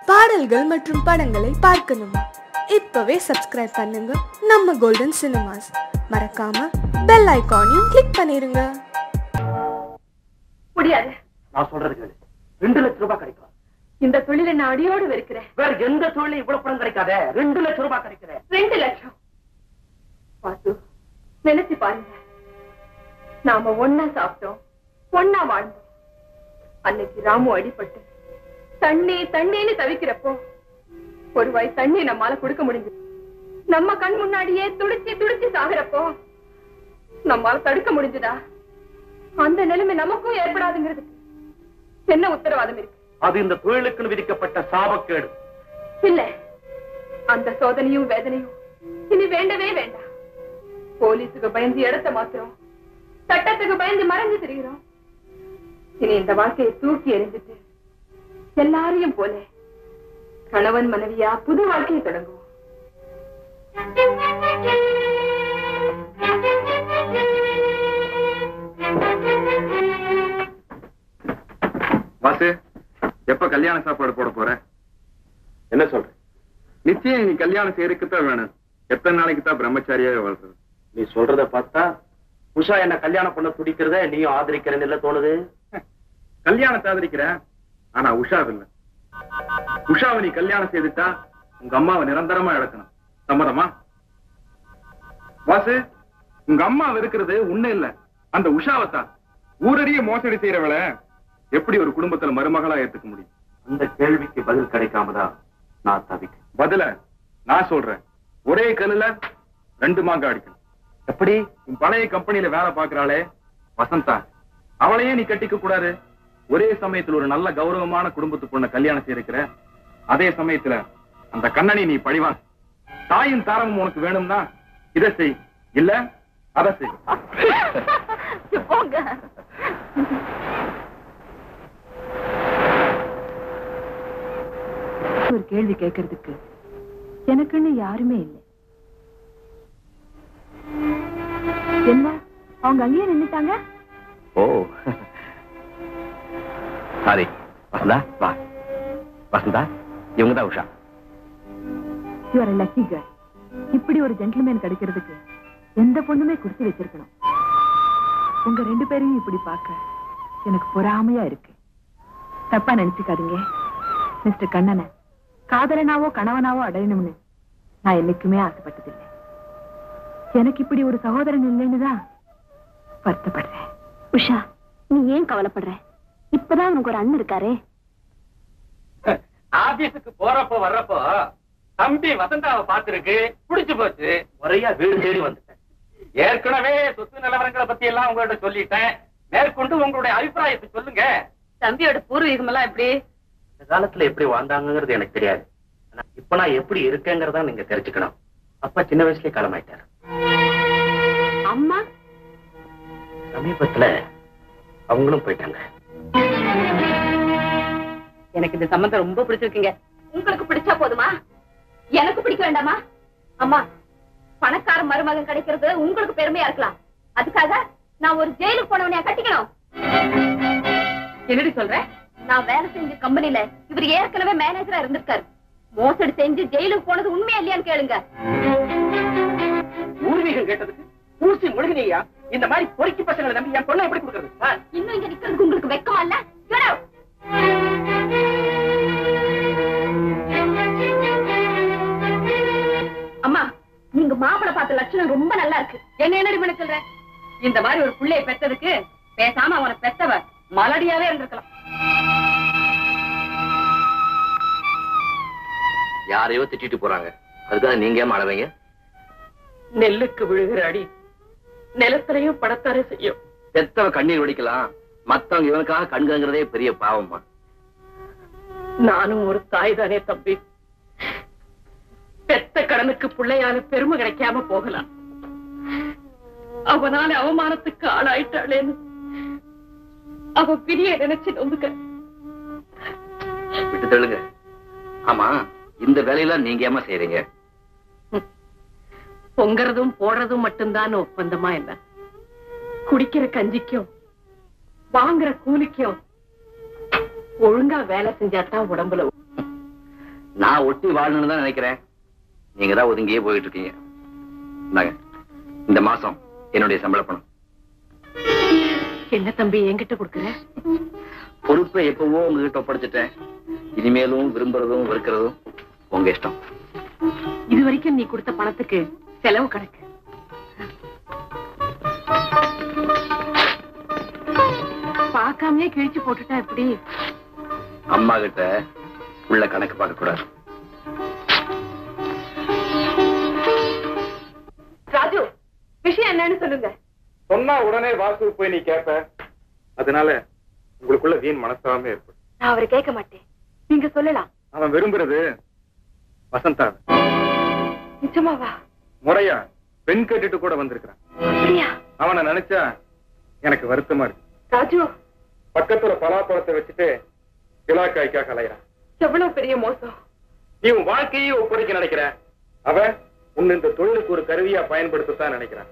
பாடல்கள் மற்றும் படங்களை பார்க்கணுமா இப்பவே சப்ஸ்கிரைப் பண்ணுங்க நம்ம கோல்டன் சினிமாஸ் மறக்காம பெல் ஐகானையும் கிளிக் பண்ணிருங்க முடியாது நான் சொல்றது கேளு ரெண்டு லட்சம் ரூபாய் கிடைக்கும் இந்த தொழிலை நான் அடியோடு வெறுக்கிறேன் வேற எந்த தொழிலும் இவ்வளவு பணம் கிடைக்காத ரெண்டு லட்சம் ரூபாய் கிடைக்கிற ரெண்டு லட்சம் பாத்து நினைச்சு பாருங்க நாம ஒன்னா சாப்பிட்டோம் ஒன்னா வாழ்ந்தோம் அன்னைக்கு ராமு அடிபட்டு தண்ணி தண்ணின்னு தவிக்கிறப்போ ஒரு வாய் தண்ணி நம்மால கொடுக்க முடிஞ்சது நம்ம கண் முன்னாடியே துடிச்சு துடிச்சு சாகுறப்போ நம்மால தடுக்க முடிஞ்சதா அந்த நிலைமை நமக்கும் ஏற்படாதுங்கிறதுக்கு என்ன உத்தரவாதம் இருக்கு அது இந்த தொழிலுக்குன்னு விதிக்கப்பட்ட சாபக்கேடு இல்ல அந்த சோதனையும் வேதனையும் இனி வேண்டவே வேண்டாம் போலீஸுக்கு பயந்து இடத்த மாத்துறோம் சட்டத்துக்கு பயந்து மறைஞ்சு திரிகிறோம் இனி இந்த வாழ்க்கையை தூக்கி எறிஞ்சிட்டு எல்லாரையும் போல கணவன் மனைவியா புது வாழ்க்கையை தொடங்குவோம் வாசு எப்ப கல்யாண சாப்பாடு போட போற என்ன சொல்ற நிச்சயம் நீ கல்யாணம் செய்யறதுக்குத்தான் வேணும் எத்தனை நாளைக்கு தான் பிரம்மச்சாரியாவே வாழ்றது நீ சொல்றத பார்த்தா உஷா என்ன கல்யாணம் பண்ண துடிக்கிறத நீயும் ஆதரிக்கிறேன்னு இல்ல தோணுது கல்யாணத்தை ஆதரிக்கிற ஆனா உஷாവ് இல்ல உஷாவை நீ கல்யாணம் செய்துட்டா உங்க அம்மாவை நிரந்தரமா இழக்கணும் சம்மதமா வாசு உங்க அம்மா இருக்கிறது உன்ன இல்ல அந்த உஷாவைத்தான் ஊரறிய மோசடி செய்யறவள எப்படி ஒரு குடும்பத்துல மருமகளா ஏத்துக்க முடியும் அந்த கேள்விக்கு பதில் கிடைக்காம தான் நான் தவிக்கிறேன் பதில நான் சொல்றேன் ஒரே கல்லுல ரெண்டு மாங்க அடிக்கணும் எப்படி உன் பழைய கம்பெனில வேலை பாக்குறாளே வசந்தா அவளையே நீ கட்டிக்க கூடாது ஒரே சமயத்துல ஒரு நல்ல கௌரவமான குடும்பத்து பொண்ண கல்யாணம் செய்திருக்கிற அதே சமயத்துல அந்த கண்ணனை நீ பழிவான் தாயும் தாரமும் உனக்கு வேணும்னா இதை செய் இல்ல அதை செய் போங்க ஒரு கேள்வி கேட்கறதுக்கு எனக்குன்னு யாருமே இல்லை என்ன அவங்க அங்கேயே நின்னுட்டாங்க ஓ சாரி வசந்தா வா வசந்தா இவங்க தான் உஷா யூஆர் லக்கி கேர்ள் இப்படி ஒரு ஜென்டில்மேன் கிடைக்கிறதுக்கு எந்த பொண்ணுமே கொடுத்து வச்சிருக்கணும் உங்க ரெண்டு பேரையும் இப்படி பார்க்க எனக்கு பொறாமையா இருக்கு தப்பா நினைச்சுக்காதீங்க மிஸ்டர் கண்ணனை காதலனாவோ கணவனாவோ அடையணும்னு நான் என்னைக்குமே ஆசைப்பட்டதில்லை எனக்கு இப்படி ஒரு சகோதரன் இல்லைன்னு தான் வருத்தப்படுறேன் உஷா நீ ஏன் கவலைப்படுற இப்பதான் உனக்கு ஒரு அண்ணன் இருக்காரே ஆபீஸுக்கு போறப்போ வர்றப்போ தம்பி வசந்தாவை பார்த்திருக்கு புடிச்சு போச்சு முறையா வீடு தேடி வந்துட்டேன் ஏற்கனவே சொத்து நிலவரங்களை பத்தி எல்லாம் உங்கள்ட்ட சொல்லிட்டேன் மேற்கொண்டு உங்களுடைய அபிப்பிராயத்தை சொல்லுங்க தம்பியோட பூர்வீகம் எல்லாம் எப்படி இந்த காலத்துல எப்படி வாழ்ந்தாங்கிறது எனக்கு தெரியாது ஆனா இப்ப நான் எப்படி இருக்கேங்கிறதா நீங்க தெரிஞ்சுக்கணும் அப்பா சின்ன வயசுலயே காலமாயிட்டாரு அம்மா சமீபத்துல அவங்களும் போயிட்டாங்க எனக்கு இந்த சம்பந்தம் ரொம்ப பிடிச்சிருக்குங்க உங்களுக்கு பிடிச்சா போதுமா எனக்கு பிடிக்க வேண்டாமா அம்மா பணக்கார மருமகன் கிடைக்கிறது உங்களுக்கு பெருமையா இருக்கலாம் அதுக்காக நான் ஒரு ஜெயிலுக்கு போனவனையா கட்டிக்கணும் என்னடி சொல்ற நான் வேலை செஞ்ச கம்பெனில இவர் ஏற்கனவே மேனேஜரா இருந்திருக்காரு மோசடி செஞ்சு ஜெயிலுக்கு போனது உண்மையா இல்லையான்னு கேளுங்க பூர்வீகம் கேட்டதுக்கு பூசி முழுகினியா இந்த மாதிரி பொறுக்கி பசங்களை நம்பி என் பொண்ணை எப்படி கொடுக்கறது ஆ? இன்னும் இங்க நிக்கிறதுக்கு உங்களுக்கு வெக்கமா இல்ல Get out. அம்மா நீங்க மாப்பிளை பார்த்த லட்சணம் ரொம்ப நல்லா இருக்கு என்ன என்னடி பண்ண சொல்ற இந்த மாதிரி ஒரு புள்ளைய பெத்ததுக்கு பேசாம அவனை பெத்தவ மலடியாவே இருந்திருக்கலாம் யாரையோ திட்டிட்டு போறாங்க அதுக்காக நீங்க ஏன் மாடவீங்க நெல்லுக்கு விழுகிற அடி நிலத்திலையும் படத்தாரே செய்யும் பெத்தவ கண்ணீர் வடிக்கலாம் மத்தவங்க இவனுக்காக கண்கங்கிறதே பெரிய பாவம்மா நானும் ஒரு தாய் தானே தம்பி பெத்த கடனுக்கு பிள்ளையான பெருமை கிடைக்காம போகலாம் அவனால அவமானத்துக்கு ஆளாயிட்டாளேன்னு அவ பிரிய நினைச்சு நொந்துக்க விட்டு தள்ளுங்க ஆமா இந்த வேலையெல்லாம் நீங்க ஏமா செய்றீங்க பொங்கறதும் போடுறதும் மட்டும்தான் ஒப்பந்தமா இல்ல குடிக்கிற கஞ்சிக்கும் வாங்குற கூலிக்கும் ஒழுங்கா வேலை செஞ்சாதான் உடம்புல நான் ஒட்டி வாழணும்னு தான் நினைக்கிறேன் நீங்க தான் ஒதுங்கியே போயிட்டு இருக்கீங்க இந்தாங்க இந்த மாசம் என்னுடைய சம்பள பணம் என்ன தம்பி என்கிட்ட கொடுக்குற பொறுப்பை எப்பவோ உங்ககிட்ட ஒப்படைச்சிட்டேன் இனிமேலும் விரும்புறதும் வெறுக்கிறதும் உங்க இஷ்டம் இது வரைக்கும் நீ கொடுத்த பணத்துக்கு செலவு கணக்கு பார்க்காமயே கிழிச்சு போட்டுட்டா எப்படி அம்மா கிட்ட உள்ள கணக்கு பார்க்க கூடாது ராஜு விஷயம் என்னன்னு சொல்லுங்க சொன்னா உடனே வாசு போய் நீ கேப்ப அதனால உங்களுக்குள்ள வீண் மனஸ்தாபமே ஏற்படும் நான் அவரை கேட்க மாட்டேன் நீங்க சொல்லலாம் அவன் விரும்புறது வசந்தா நிஜமாவா முறையா பெண் கேட்டுட்டு கூட வந்திருக்கிறான் அப்படியா அவனை நினைச்சா எனக்கு வருத்தமா இருக்கு ராஜு பக்கத்துல பலாப்பழத்தை வச்சுட்டு இலாக்காய்க்காக அலையிறான் எவ்வளவு பெரிய மோசம் நீ உன் வாழ்க்கையை ஒப்படைக்க நினைக்கிற அவன் உன்னை இந்த தொழிலுக்கு ஒரு கருவியா பயன்படுத்தத்தான் நினைக்கிறான்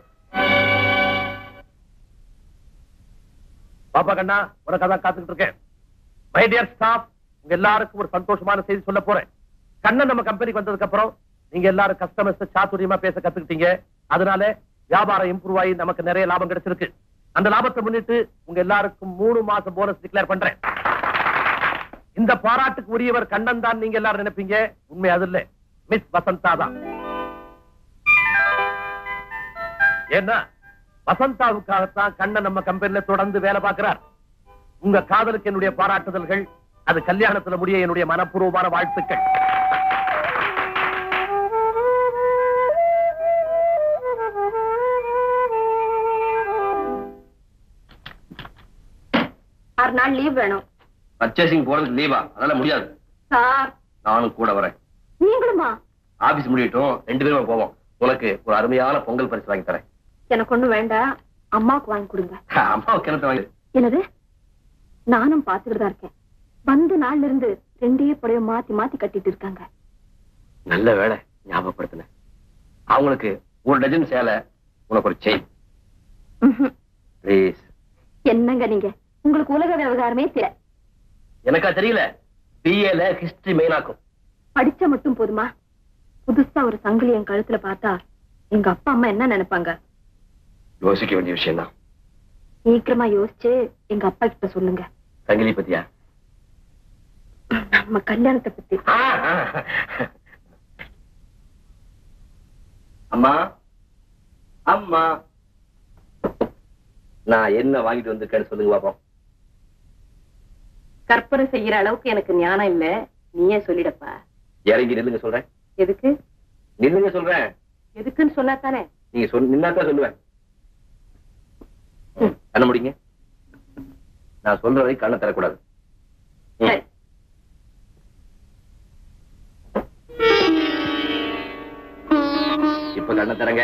பாப்பா கண்ணா உனக்கு அதான் காத்துக்கிட்டு இருக்கேன் மை டியர் ஸ்டாஃப் உங்க எல்லாருக்கும் ஒரு சந்தோஷமான செய்தி சொல்ல போறேன் கண்ணன் நம்ம கம்பெனிக்கு வந்ததுக்கு அப்புறம் நீங்க எல்லாரும் கஸ்டமர்ஸ் சாத்துரியமா பேச கத்துக்கிட்டீங்க அதனால வியாபாரம் இம்ப்ரூவ் ஆகி நமக்கு நிறைய லாபம் கிடைச்சிருக்கு அந்த லாபத்தை முன்னிட்டு உங்க எல்லாருக்கும் மூணு மாசம் போனஸ் டிக்ளேர் பண்றேன் இந்த பாராட்டுக்கு உரியவர் கண்ணன் தான் நீங்க எல்லாரும் நினைப்பீங்க உண்மை அது இல்ல மிஸ் வசந்தா தான் ஏன்னா வசந்தாவுக்காகத்தான் கண்ணன் நம்ம கம்பெனில தொடர்ந்து வேலை பார்க்கிறார் உங்க காதலுக்கு என்னுடைய பாராட்டுதல்கள் அது கல்யாணத்துல முடிய என்னுடைய மனப்பூர்வமான வாழ்த்துக்கள் ஆறு நாள் லீவ் வேணும் பர்ச்சேசிங் போறதுக்கு லீவா அதனால முடியாது சார் நானும் கூட வரேன் நீங்களுமா ஆபீஸ் முடியட்டும் ரெண்டு பேரும் போவோம் உனக்கு ஒரு அருமையான பொங்கல் பரிசு வாங்கி தரேன் எனக்கு ஒண்ணு வேண்டாம் அம்மாவுக்கு வாங்கி கொடுங்க அம்மாவுக்கு கிணத்து வாங்கி என்னது நானும் பாத்துக்கிட்டு தான் இருக்கேன் வந்த நாள்ல இருந்து ரெண்டே புடவை மாத்தி மாத்தி கட்டிட்டு இருக்காங்க நல்ல வேலை ஞாபகப்படுத்தின அவங்களுக்கு ஒரு டஜன் சேலை உனக்கு ஒரு செயின் ம்ஹும். ப்ளீஸ் என்னங்க நீங்க உங்களுக்கு உலக விவகாரமே தெரிய எனக்கா தெரியல பிஏல ஹிஸ்டரி மெயினாக்கும் படிச்சா மட்டும் போதுமா புதுசா ஒரு சங்கிலி என் கழுத்துல பார்த்தா எங்க அப்பா அம்மா என்ன நினைப்பாங்க யோசிக்க வேண்டிய விஷயம் தான் சீக்கிரமா யோசிச்சு எங்க அப்பா கிட்ட சொல்லுங்க சங்கிலி பத்தியா நம்ம கல்யாணத்தை பத்தி ஆ, ஆ. அம்மா அம்மா நான் என்ன வாங்கிட்டு வந்திருக்கேன்னு சொல்லுங்க பாப்போம் கற்பனை செய்யற அளவுக்கு எனக்கு ஞானம் இல்ல நீயே சொல்லிடப்பா இறங்கி நில்லுங்க சொல்றேன் எதுக்கு நில்லுங்க சொல்றேன் எதுக்குன்னு சொன்னா தானே நீங்க சொல் நின்னாதான் சொல்லுவேன் ம், கண்ண முடிங்க நான் சொல்ற வரைக்கும் கண்ணை தரக்கூடாது ம். சரி. இப்ப கண்ணை தரங்க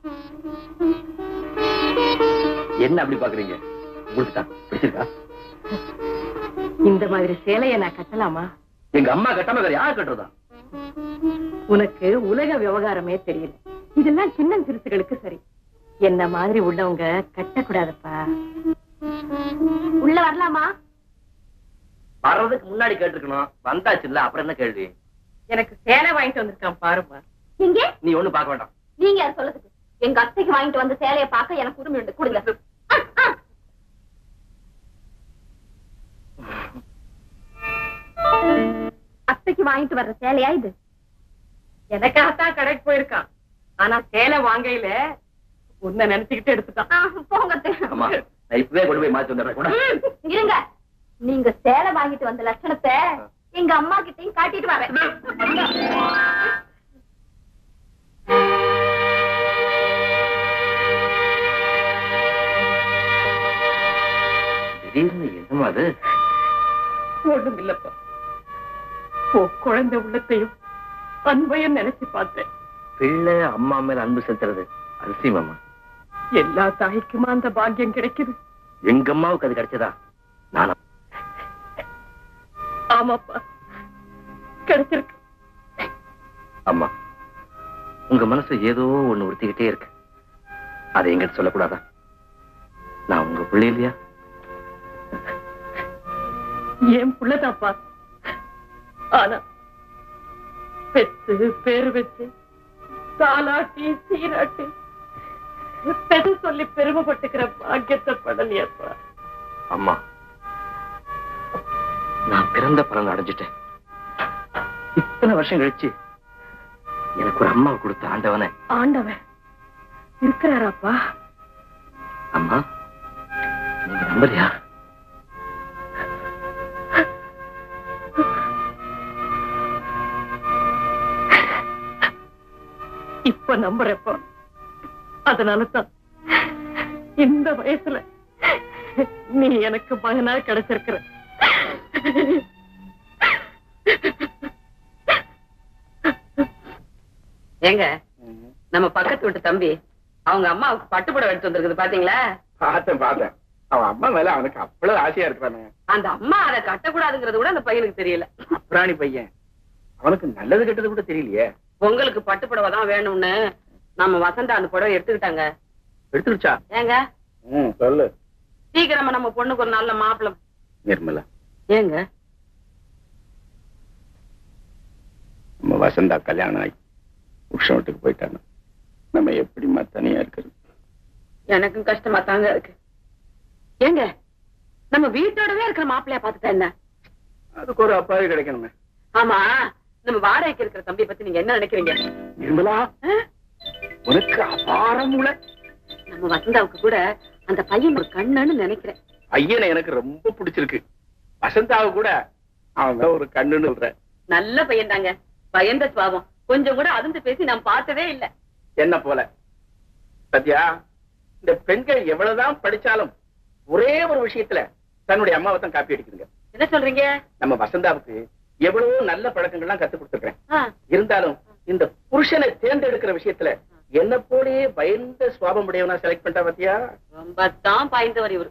என்ன அப்படி பாக்குறீங்க உங்களுக்கு தான் பிடிச்சிருக்கா இந்த மாதிரி சேலையை நான் கட்டலாமா எங்க அம்மா கட்டாம வேற யார் கட்டுறதா உனக்கு உலக விவகாரமே தெரியல இதெல்லாம் சின்ன சிறுசுகளுக்கு சரி என்ன மாதிரி உள்ளவங்க கட்டக்கூடாதுப்பா உள்ள வரலாமா வர்றதுக்கு முன்னாடி கேட்டிருக்கணும் வந்தாச்சு இல்ல அப்புறம் என்ன கேள்வி எனக்கு சேலை வாங்கிட்டு வந்திருக்கான் பாருப்பா எங்க நீ ஒண்ணும் பார்க்க வேண்டாம் நீங்க யார் சொல்லுதுக்கு எங்க அத்தைக்கு வாங்கிட்டு வந்த சேலையை பார்க்க எனக்கு உரிமை உண்டு கொடுங்க ஆ, ஆ. அத்தைக்கு வாங்கிட்டு வர்ற சேலையா இது எனக்காகத்தான் கடைக்கு போயிருக்கான் ஆனா சேலை வாங்கையில உன்னை நினைச்சுக்கிட்டு எடுத்துட்டான் ஆ, போங்க அத்தை. அம்மா நான் இப்பவே கொண்டு போய் மாத்தி வந்துடுறேன் கூட ம், இருங்க நீங்க சேலை வாங்கிட்டு வந்த லட்சணத்தை எங்க அம்மா கிட்டயும் காட்டிட்டு வரேன் திடீர்னு என்னமா அது ஒண்ணும் இல்லப்பா உன் குழந்தை உள்ளத்தையும் அன்பையும் நினைச்சு பார்த்தேன் பிள்ளை அம்மா மேல அன்பு செலுத்துறது அதிசயம் அம்மா எல்லா தாய்க்குமா அந்த பாக்கியம் கிடைக்குது எங்க அம்மாவுக்கு அது கிடைச்சதா நானா ஆமாப்பா கிடைச்சிருக்கு அம்மா உங்க மனசு ஏதோ ஒண்ணு உறுத்திக்கிட்டே இருக்கு அதை எங்கிட்ட சொல்லக்கூடாதா நான் உங்க பிள்ளை இல்லையா என் புள்ளதாப்பா ஆனா பெத்து பேரு வச்சு தாலாட்டி சீராட்டி பெரு சொல்லி பெருமைப்பட்டுக்கிற பாக்கியத்தை படலையப்பா அம்மா நான் பிறந்த பலன் அடைஞ்சிட்டேன் இத்தனை வருஷம் கழிச்சு எனக்கு ஒரு அம்மா கொடுத்த ஆண்டவனை ஆண்டவன் இருக்கிறாராப்பா அம்மா நீங்க நம்பலையா இப்ப நம்புறப்பா அதனாலதான் இந்த வயசுல நீ எனக்கு மகனா கிடைச்சிருக்கிற ஏங்க நம்ம பக்கத்து வீட்டு தம்பி அவங்க அம்மாவுக்கு பட்டுப்புடவை எடுத்து வந்திருக்குது பாத்தீங்களா பார்த்தேன் பார்த்தேன் அவன் அம்மா மேல அவனுக்கு அவ்வளவு ஆசையா இருக்கிறானே அந்த அம்மா அதை கட்டக்கூடாதுங்கிறது கூட அந்த பையனுக்கு தெரியல அப்புறாணி பையன் அவனுக்கு நல்லது கெட்டது கூட தெரியலையே பொங்கலுக்கு பட்டுப்புடவை தான் வேணும்னு நம்ம வசந்தா அந்த புடவை எடுத்துக்கிட்டாங்க எடுத்துருச்சா ஏங்க ம் சொல்லு சீக்கிரமா நம்ம பொண்ணுக்கு ஒரு நல்ல மாப்பிள்ளை நிர்மலா ஏங்க நம்ம வசந்தா கல்யாணம் ஆகி புருஷன் வீட்டுக்கு போயிட்டாங்க நம்ம எப்படிம்மா தனியா இருக்கிறது எனக்கும் கஷ்டமா தாங்க இருக்கு ஏங்க நம்ம வீட்டோடவே இருக்கிற மாப்பிள்ளைய பாத்துட்டா என்ன அதுக்கு ஒரு அப்பாவே கிடைக்கணுமே ஆமா நம்ம வாடகைக்கு இருக்கிற தம்பியை பத்தி நீங்க என்ன நினைக்கிறீங்க நிர்மலா ஆ? உனக்கு அபாரம் உள்ள நம்ம வசந்தாவுக்கு கூட அந்த பையன் ஒரு கண்ணுன்னு நினைக்கிறேன் பையனை எனக்கு ரொம்ப பிடிச்சிருக்கு வசந்தாவை கூட அவன் தான் ஒரு கண்ணுன்னு சொல்றேன் நல்ல பையன் தாங்க பயந்த சுவாபம் கொஞ்சம் கூட அதிர்ந்து பேசி நான் பார்த்ததே இல்ல என்ன போல சத்யா இந்த பெண்கள் எவ்வளவுதான் படிச்சாலும் ஒரே ஒரு விஷயத்துல தன்னுடைய அம்மாவை தான் காப்பி அடிக்குதுங்க என்ன சொல்றீங்க நம்ம வசந்தாவுக்கு எவ்வளவோ நல்ல பழக்கங்கள்லாம் கத்து கொடுத்துருக்கேன் ஆ, இருந்தாலும் இந்த புருஷனை தேர்ந்தெடுக்கிற விஷயத்துல என்ன போலயே பயந்த சுவாபம் உடையவனா செலக்ட் பண்ணிட்டா பாத்தியா ரொம்ப தான் பாய்ந்தவர் இவரு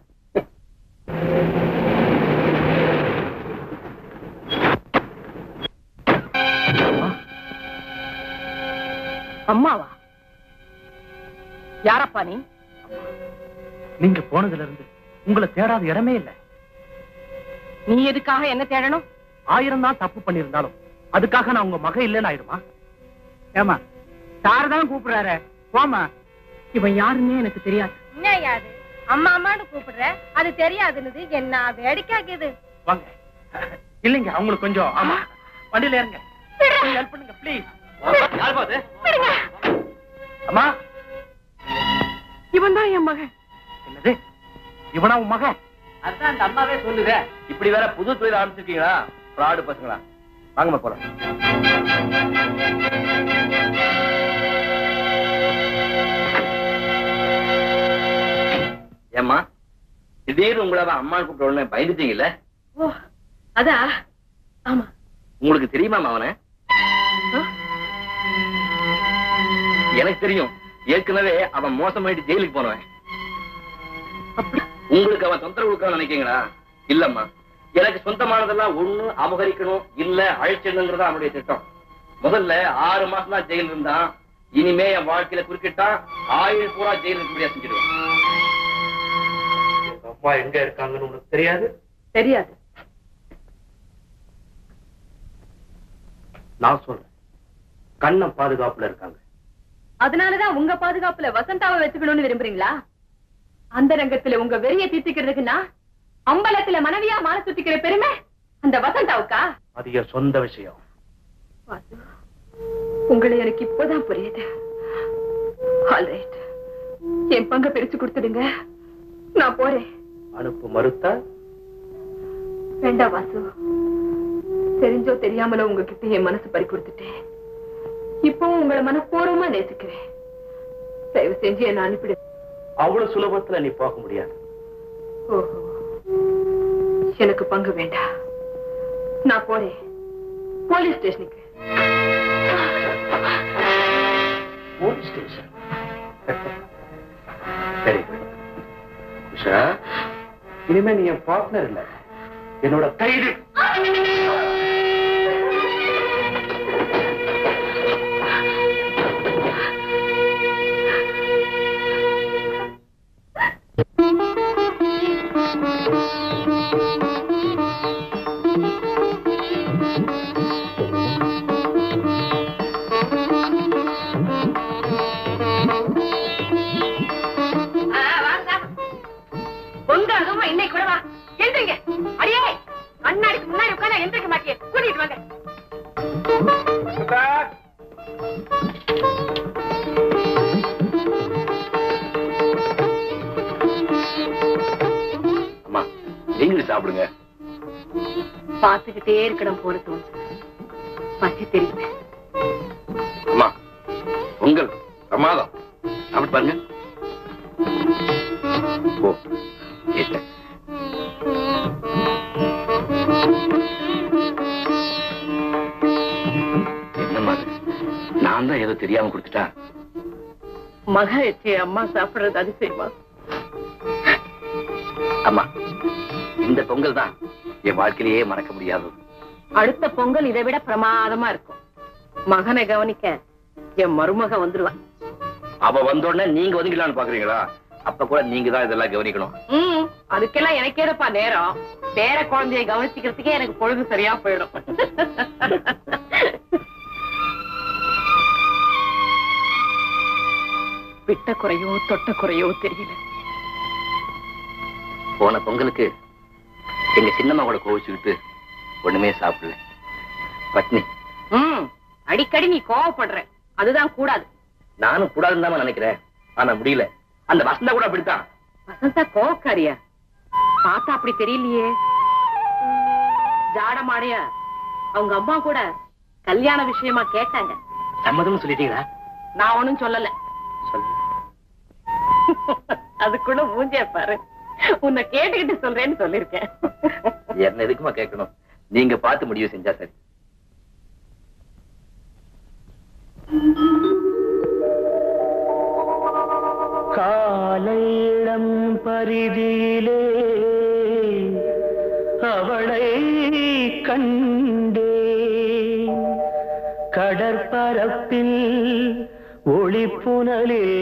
அம்மாவா யாரப்பா நீ நீங்க போனதுல இருந்து உங்களை தேடாத இடமே இல்ல நீ எதுக்காக என்ன தேடணும் ஆயிரம் தான் தப்பு பண்ணிருந்தாலும் அதுக்காக நான் உங்க மக இல்லைன்னு ஆயிடுமா ஏமா சார் தான் கூப்பிடுறாரு போமா இவன் யாருன்னே எனக்கு தெரியாது என்ன யாது அம்மா அம்மான்னு கூப்பிடுற அது தெரியாதுன்னு என்ன வேடிக்கைக்குது வாங்க இல்லைங்க அவங்களுக்கு கொஞ்சம் ஆமா வண்டியில ஏறுங்க கொஞ்சம் ஹெல்ப் பண்ணுங்க ப்ளீஸ் யார் பாத்து அம்மா இவன் தான் என் மகன் என்னது இவனா உன் மகன் அதான் அந்த அம்மாவே சொல்லுதே இப்படி வேற புது தொழில் ஆரம்பிச்சிருக்கீங்களா ஃப்ராடு பசங்களா வாங்கம்மா போலாம் ஏம்மா திடீர்னு உங்களை அவன் அம்மான்னு கூப்பிட்ட உடனே பயந்துட்டீங்கல்ல ஓ அதா ஆமா உங்களுக்கு தெரியுமா அவனை எனக்கு தெரியும் ஏற்கனவே அவன் மோசமாயிட்டு ஜெயிலுக்கு போனவன் அப்படி உங்களுக்கு அவன் தொந்தரவு கொடுக்க நினைக்கீங்களா இல்லம்மா எனக்கு சொந்தமானதெல்லாம் ஒண்ணு அபகரிக்கணும் இல்ல அழிச்சிடணுங்கிறதா அவனுடைய திட்டம் முதல்ல ஆறு மாசம் தான் ஜெயில் இருந்தான் இனிமே என் வாழ்க்கையில குறுக்கிட்டா ஆயுள் பூரா ஜெயில் இருக்க செஞ்சிடுவேன் எங்க அம்மா எங்க இருக்காங்கன்னு உனக்கு தெரியாது தெரியாது நான் சொல்றேன் கண்ணம் பாதுகாப்புல இருக்காங்க அதனாலதான் உங்க பாதுகாப்புல வசந்தாவை வச்சுக்கணும்னு விரும்புறீங்களா அந்த ரங்கத்துல உங்க வெறிய தீர்த்துக்கிறதுக்குன்னா அம்பலத்துல மனைவியா மாற சுத்திக்கிற பெருமை அந்த வசந்தாவுக்கா அது என் சொந்த விஷயம் வாசு, உங்களை எனக்கு இப்போதான் புரியுது ஆல்ரைட் என் பங்க பிரிச்சு கொடுத்துடுங்க நான் போறேன் அனுப்பு மறுத்தா வேண்டாம் வாசு தெரிஞ்சோ தெரியாமலோ உங்ககிட்ட என் மனசு பறி கொடுத்துட்டேன் இப்பவும் உங்களை மனப்பூர்வமா நேசிக்கிறேன் தயவு செஞ்சு என்ன அனுப்பிடு அவ்வளவு சுலபத்துல நீ போக முடியாது ஓஹோ எனக்கு பங்கு வேண்டாம் நான் போறேன் போலீஸ் ஸ்டேஷனுக்கு போலீஸ் ஸ்டேஷன் சரி உஷா இனிமே நீ என் பார்ட்னர் இல்ல என்னோட கைது Thank you. சாப்பிடுங்க பாத்துக்கிட்டே இருக்கணும் போல தோணுது பசி தெரியல அம்மா பொங்கல் பிரமாதம் சாப்பிட்டு பாருங்க ஓ ஏத்த. என்னம்மா இது? நான் தான் ஏதோ தெரியாம கொடுத்துட்டேன் மக எச்சி அம்மா சாப்பிடுறது அதிசயமா அம்மா இந்த பொங்கல் தான் என் வாழ்க்கையிலேயே மறக்க முடியாதது அடுத்த பொங்கல் இதை விட பிரமாதமா இருக்கும் மகனை கவனிக்க என் மருமக வந்துருவான் அவ வந்த உடனே நீங்க ஒதுங்கலான்னு பாக்குறீங்களா அப்ப கூட நீங்க தான் இதெல்லாம் கவனிக்கணும் ம் அதுக்கெல்லாம் எனக்கேதப்பா நேரம் பேர குழந்தைய கவனிச்சுக்கிறதுக்கே எனக்கு பொழுது சரியா போயிடும் விட்ட குறையோ தொட்ட குறையோ தெரியல போன பொங்கலுக்கு எங்க சின்னம்மா கூட கோவிச்சுக்கிட்டு ஒண்ணுமே சாப்பிடல பட்னி ம் அடிக்கடி நீ கோவப்படுற அதுதான் கூடாது நானும் கூடாதுன்னு தான் நினைக்கிறேன் ஆனா முடியல அந்த வசந்தா கூட அப்படித்தான் வசந்தா கோவக்காரியா பார்த்தா அப்படி தெரியலையே ஜாட மாடையா அவங்க அம்மா கூட கல்யாண விஷயமா கேட்டாங்க சம்மதம்னு சொல்லிட்டீங்களா நான் ஒண்ணும் சொல்லல சொல்லு அதுக்குள்ள மூஞ்சிய பாரு உன்னை கேட்டுக்கிட்டு சொல்றேன்னு சொல்லிருக்கேன் என்ன எதுக்குமா கேட்கணும் நீங்க பார்த்து முடிவு செஞ்சா சரி காலையிடம் பரிதியிலே அவளை கண்டே கடற்பரப்பில் ஒளிப்புனலில்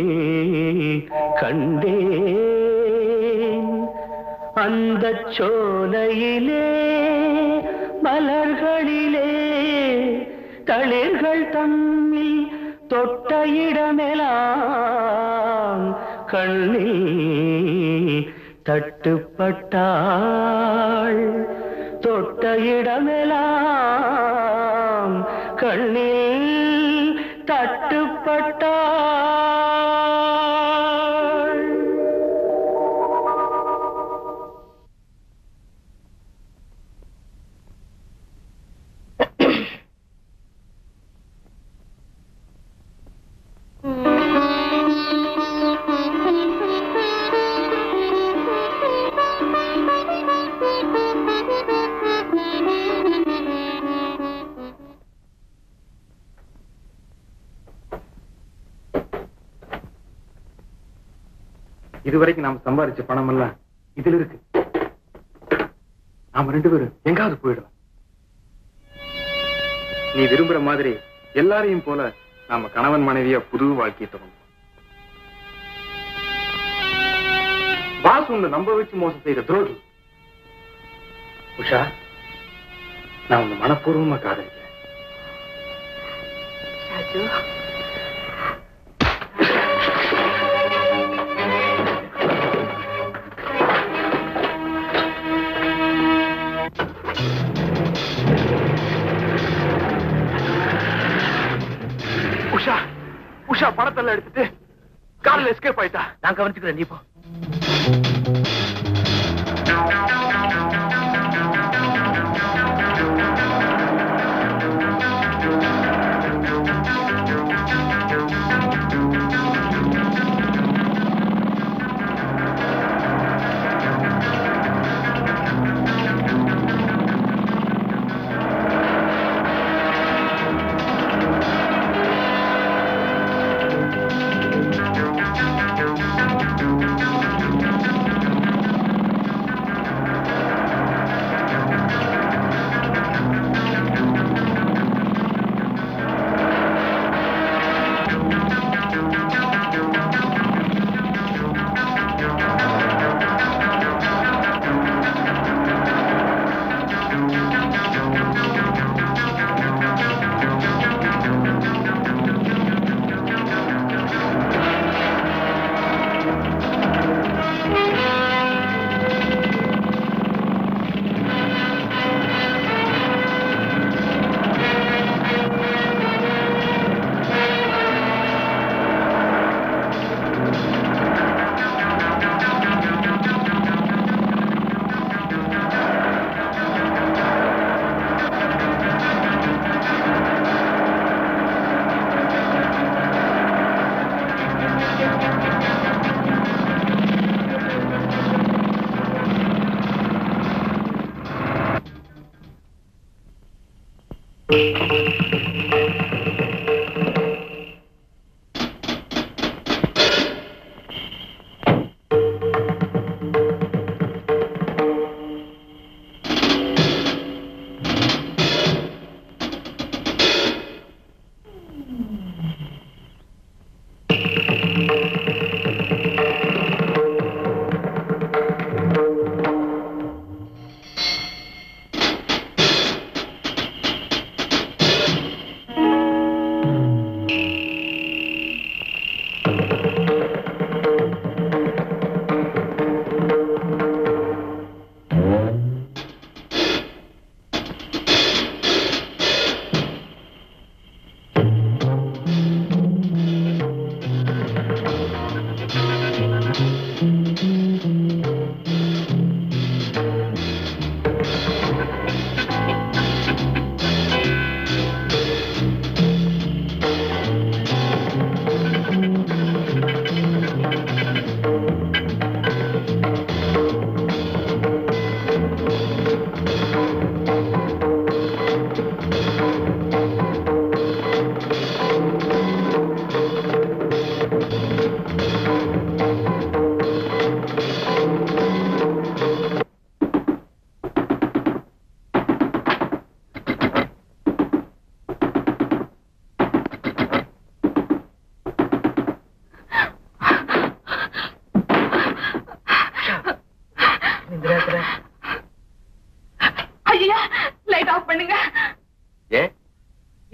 கண்டேன் அந்த சோலையிலே மலர்களிலே தளிர்கள் தம்மில் தொட்ட இடமெல்லாம் கண்ணில் தட்டுப்பட்டாள் தொட்ட இடமெல்லாம் கண்ணில் தட்டுப்பட்டாள் இதுவரைக்கும் நாம சம்பாதிச்ச பணம் எல்லாம் இதுல இருக்கு நாம ரெண்டு பேரும் எங்காவது போயிடலாம் நீ விரும்புற மாதிரி எல்லாரையும் போல நாம கணவன் மனைவியா புது வாழ்க்கையை தொடங்கும் பாஸ் உன்னை நம்ப வச்சு மோசம் செய்யற துரோகி உஷா நான் உன்னை மனப்பூர்வமா காதலிக்கிறேன் ராஜு உஷா உஷா பணத்தெல்லாம் எடுத்துட்டு கார்ல எஸ்கேப் ஆயிட்டா நான் கவனிச்சுக்கிறேன் நீ போ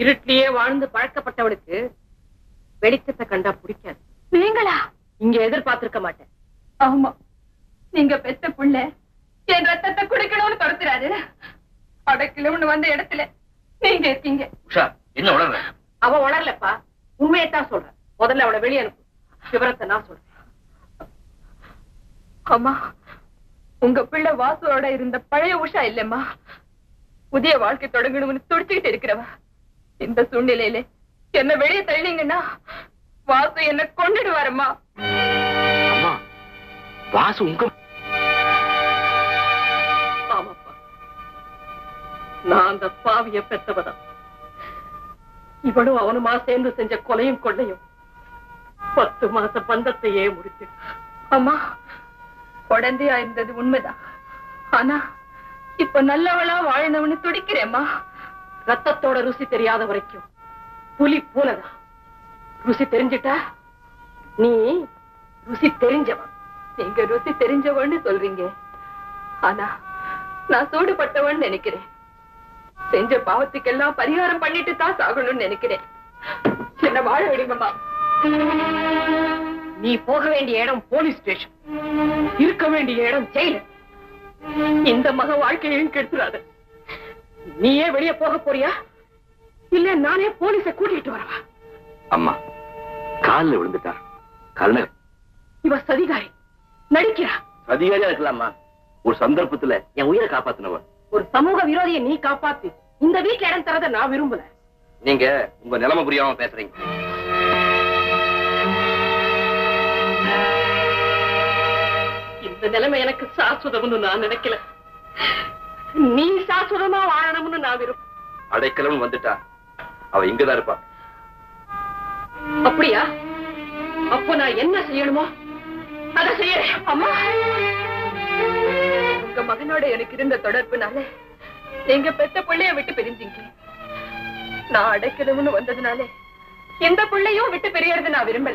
இருட்டிலேயே வாழ்ந்து பழக்கப்பட்டவளுக்கு வெளிச்சத்தை கண்டா பிடிக்காது நீங்களா இங்க எதிர்பார்த்திருக்க மாட்டேன் ஆமா நீங்க பெத்த புள்ள என் ரத்தத்தை குடிக்கணும்னு துரத்துறாரு அடக்கிலம்னு வந்த இடத்துல நீங்க இருக்கீங்க உஷா என்ன உணர்ற அவ உணரலப்பா உண்மையைத்தான் சொல்றேன் முதல்ல அவளை வெளியே அனுப்பு விவரத்தை நான் சொல்றேன் அம்மா உங்க பிள்ளை வாசுவோட இருந்த பழைய உஷா இல்லம்மா புதிய வாழ்க்கை தொடங்கணும்னு துடிச்சுக்கிட்டு இருக்கிறவ இந்த சூழ்நிலையில என்ன வெளியே தள்ளினீங்கன்னா வாசு என்ன கொண்டுடுவாரம்மா அம்மா வாசு உங்க ஆமாப்பா நான் அந்த பாவிய பெத்தவதான் இவனும் அவனுமா சேர்ந்து செஞ்ச கொலையும் கொள்ளையும் பத்து மாச பந்தத்தையே முடிச்சு அம்மா குழந்தையா இருந்தது உண்மைதான் ஆனா இப்ப நல்லவளா வாழணும்னு துடிக்கிறேம்மா ரத்தத்தோட ருசி தெரியாத வரைக்கும் புலி பூனைதா ருசி தெரிஞ்சிட்டா நீ ருசி தெரிஞ்சவன் நீங்க ருசி தெரிஞ்சவன்னு சொல்றீங்க ஆனா நான் சூடுபட்டவன் நினைக்கிறேன் செஞ்ச பாவத்துக்கெல்லாம் பரிகாரம் பண்ணிட்டு தான் சாகணும்னு நினைக்கிறேன் என்ன வாழ விடுங்கம்மா நீ போக வேண்டிய இடம் போலீஸ் ஸ்டேஷன் இருக்க வேண்டிய இடம் ஜெயில இந்த மக வாழ்க்கையையும் கெடுத்துறாத நீயே வெளியே போக போறியா இல்ல நானே போலீஸ கூட்டிட்டு வரவா அம்மா காலில் விழுந்துட்டா கருணர் இவ சதிகாரி நடிக்கிறா அதிகாரியா இருக்கலாமா ஒரு சந்தர்ப்பத்துல என் உயிரை காப்பாத்தினவன் ஒரு சமூக விரோதியை நீ காப்பாத்தி இந்த வீட்டுல இடம் தரத நான் விரும்பல நீங்க உங்க நிலைமை புரியாம பேசுறீங்க இந்த நிலைமை எனக்கு சாஸ்வதம்னு நான் நினைக்கல நீ சாஸ்வதமா வாழணும்னு நான் விரும்ப அடைக்கலம் வந்துட்டா அவ இங்கதான் இருப்பா அப்படியா அப்போ நான் என்ன செய்யணுமோ அதை செய்யறேன் அம்மா உங்க மகனோட எனக்கு இருந்த தொடர்புனால எங்க பெத்த பிள்ளைய விட்டு பிரிஞ்சீங்க நான் அடைக்கணும்னு வந்ததுனால எந்த பிள்ளையும் விட்டு பிரியறது நான் விரும்பல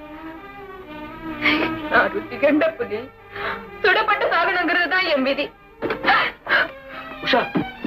நான் ருச்சி கண்ட புலி சுடப்பட்டு சாகணுங்கிறது தான் என் விதி உஷா